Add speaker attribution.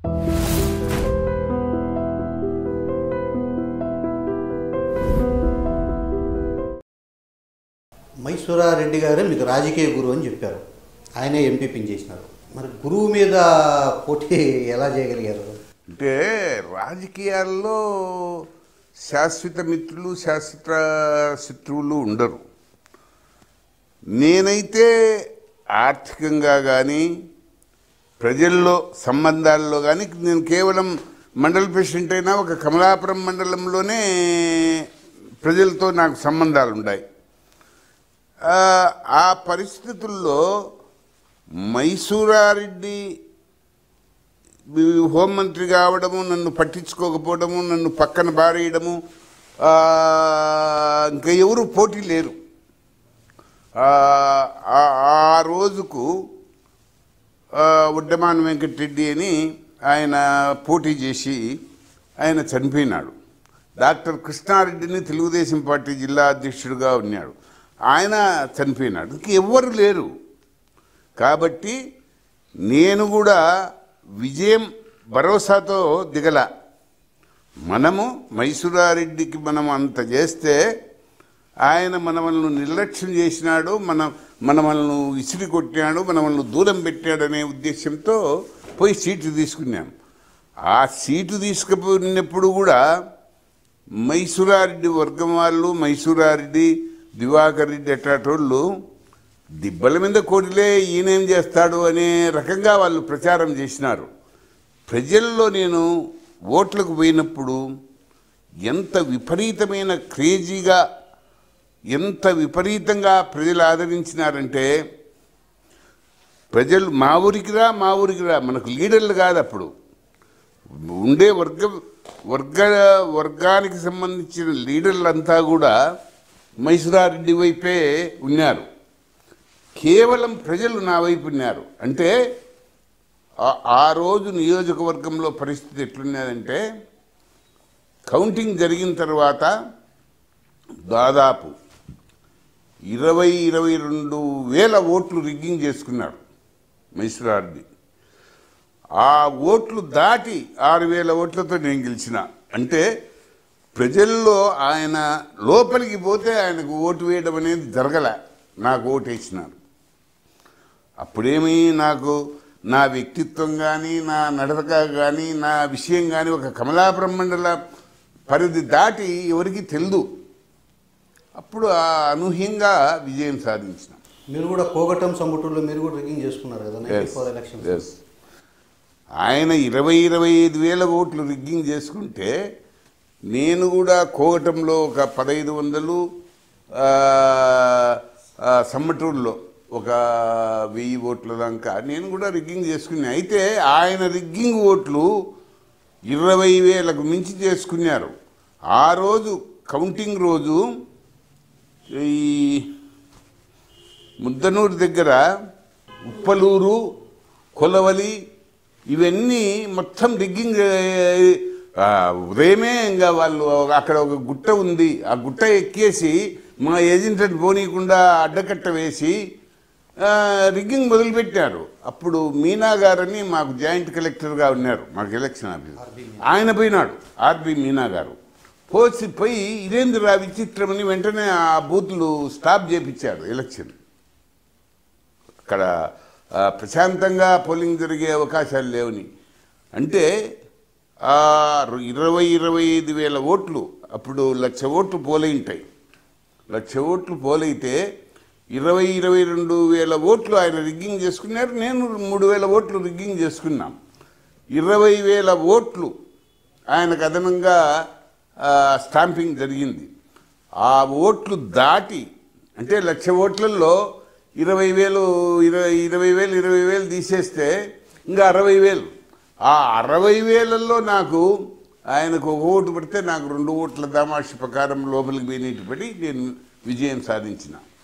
Speaker 1: మైసూరారెడ్డి గారే మీకు రాజకీయ గురువు అని చెప్పారు ఆయనే ఎంపీపీని చేసినారు మరి గురువు మీద పోటీ ఎలా చేయగలిగారు
Speaker 2: అంటే రాజకీయాల్లో శాశ్వత మిత్రులు శాశ్వత శత్రువులు ఉండరు నేనైతే ఆర్థికంగా కానీ ప్రజల్లో సంబంధాల్లో కానీ నేను కేవలం మండల ప్రెసిడెంట్ అయినా ఒక కమలాపురం మండలంలోనే ప్రజలతో నాకు సంబంధాలు ఉన్నాయి ఆ, ఆ పరిస్థితుల్లో మైసూరారెడ్డి హోంమంత్రి కావడము నన్ను పట్టించుకోకపోవడము నన్ను పక్కన బారేయడము ఆ, ఇంకా ఎవరు పోటీ లేరు ఆ, ఆ- ఆ రోజుకు ఆ, ఉడ్డమాన్ వెంకటరెడ్డి అని ఆయన పోటీ చేసి ఆయన చనిపోయినాడు డాక్టర్ కృష్ణారెడ్డిని తెలుగుదేశం పార్టీ జిల్లా అధ్యక్షుడిగా ఉన్నాడు ఆయన చనిపోయినాడు ఇంక ఎవ్వరు లేరు కాబట్టి నేను కూడా విజయం భరోసాతో దిగల మనము మైసూరారెడ్డికి మనం అంత చేస్తే ఆయన మనమల్ని నిర్లక్ష్యం చేసినాడు మన మనమల్ని విసిరి కొట్టాడు మనమల్ని దూరం పెట్టాడనే ఉద్దేశంతో పోయి సీటు తీసుకున్నాం ఆ సీటు తీసుకుపోయినప్పుడు కూడా మైసూరారెడ్డి వర్గం వాళ్ళు మైసూరారెడ్డి దివాకర్ రెడ్డి అట్లాంటోళ్ళు దిబ్బల మీద కోడిలే ఈయనేం చేస్తాడు అనే రకంగా వాళ్ళు ప్రచారం చేసినారు ప్రజల్లో నేను ఓట్లకు పోయినప్పుడు ఎంత విపరీతమైన క్రేజీగా ఎంత విపరీతంగా ప్రజలు ఆదరించినారంటే ప్రజలు మా ఊరికి రా మా ఊరికి రా మనకు లీడర్లు కాదు అప్పుడు ఉండే వర్గ వర్గ వర్గానికి సంబంధించిన లీడర్లంతా కూడా మైసూరారెడ్డి వైపే ఉన్నారు కేవలం ప్రజలు నా వైపు ఉన్నారు అంటే ఆ- ఆ రోజు నియోజకవర్గంలో పరిస్థితి ఎట్లున్నదంటే కౌంటింగ్ జరిగిన తర్వాత దాదాపు ఇరవై ఇరవై రెండు వేల ఓట్లు రిగ్గింగ్ చేసుకున్నాడు మైసూరారెడ్డి ఆ ఓట్లు దాటి ఆరు వేల ఓట్లతో నేను గెలిచిన అంటే ప్రజల్లో ఆయన లోపలికి పోతే ఆయనకు ఓటు వేయడం అనేది జరగలే నాకు ఓటు వేసినారు అప్పుడేమి నాకు నా వ్యక్తిత్వం కానీ నా నడక కానీ నా విషయం కానీ ఒక కమలాపురం మండల పరిధి దాటి ఎవరికి తెలియదు అప్పుడు ఆ అనూహ్యంగా విజయం సాధించిన
Speaker 1: మీరు కూడా కోగటం సమ్ముటూరులో మీరు కూడా రిగ్గింగ్ చేసుకున్నారు కదా నైన్టీ ఫోర్ ఎలక్షన్
Speaker 2: Yes. ఆయన ఇరవై ఇరవై ఐదు వేల ఓట్లు రిగ్గింగ్ చేసుకుంటే నేను కూడా కోగటంలో ఒక పదహైదు వందలు ఆ, ఆ, సమ్మటూరులో ఒక వెయ్యి ఓట్ల దాకా నేను కూడా రిగ్గింగ్ చేసుకున్నా అయితే ఆయన రిగ్గింగ్ ఓట్లు ఇరవై వేలకు మించి చేసుకున్నారు ఆ రోజు కౌంటింగ్ రోజు ఈ ముద్దనూరు దగ్గర ఉప్పలూరు కొలవలి ఇవన్నీ మొత్తం రిగ్గింగ్ ఆ, ఉదయమే ఇంకా వాళ్ళు అక్కడ ఒక గుట్ట ఉంది ఆ గుట్ట ఎక్కేసి మా ఏజెంట్ని పోనీయకుండా అడ్డకట్ట వేసి ఆ, రిగ్గింగ్ మొదలుపెట్టారు అప్పుడు మీనా గారని మాకు జాయింట్ కలెక్టర్గా ఉన్నారు మాకు ఎలక్షన్ ఆఫీస్ ఆయన పోయినాడు ఆర్బి మీనా గారు పోసి పోయి ఇదేంద్ర విచిత్రమని వెంటనే ఆ బూతులు స్టాప్ చేపించాడు ఎలక్షన్ అక్కడ ఆ, ప్రశాంతంగా పోలింగ్ జరిగే అవకాశాలు లేవని అంటే ఆ రు- ఇరవై ఇరవై ఐదు వేల ఓట్లు అప్పుడు లక్ష ఓట్లు పోలై ఉంటాయి లక్ష ఓట్లు పోలైతే ఇరవై ఇరవై రెండు వేల ఓట్లు ఆయన రిగ్గింగ్ చేసుకున్నారు నేను మూడు వేల ఓట్లు రిగ్గింగ్ చేసుకున్నాం ఇరవై వేల ఓట్లు ఆయనకు అదనంగా ఆ, స్టాంపింగ్ జరిగింది ఆ ఓట్లు దాటి అంటే లక్ష ఓట్లలో ఇరవై వేలు ఇరవై ఇరవై వేలు ఇరవై వేలు తీసేస్తే ఇంకా అరవై వేలు ఆ అరవై వేలల్లో నాకు ఆయనకు ఒక ఓటు పడితే నాకు రెండు ఓట్ల దామాషి ప్రకారం లోపలికి పోయినట్టు పడి నేను విజయం సాధించిన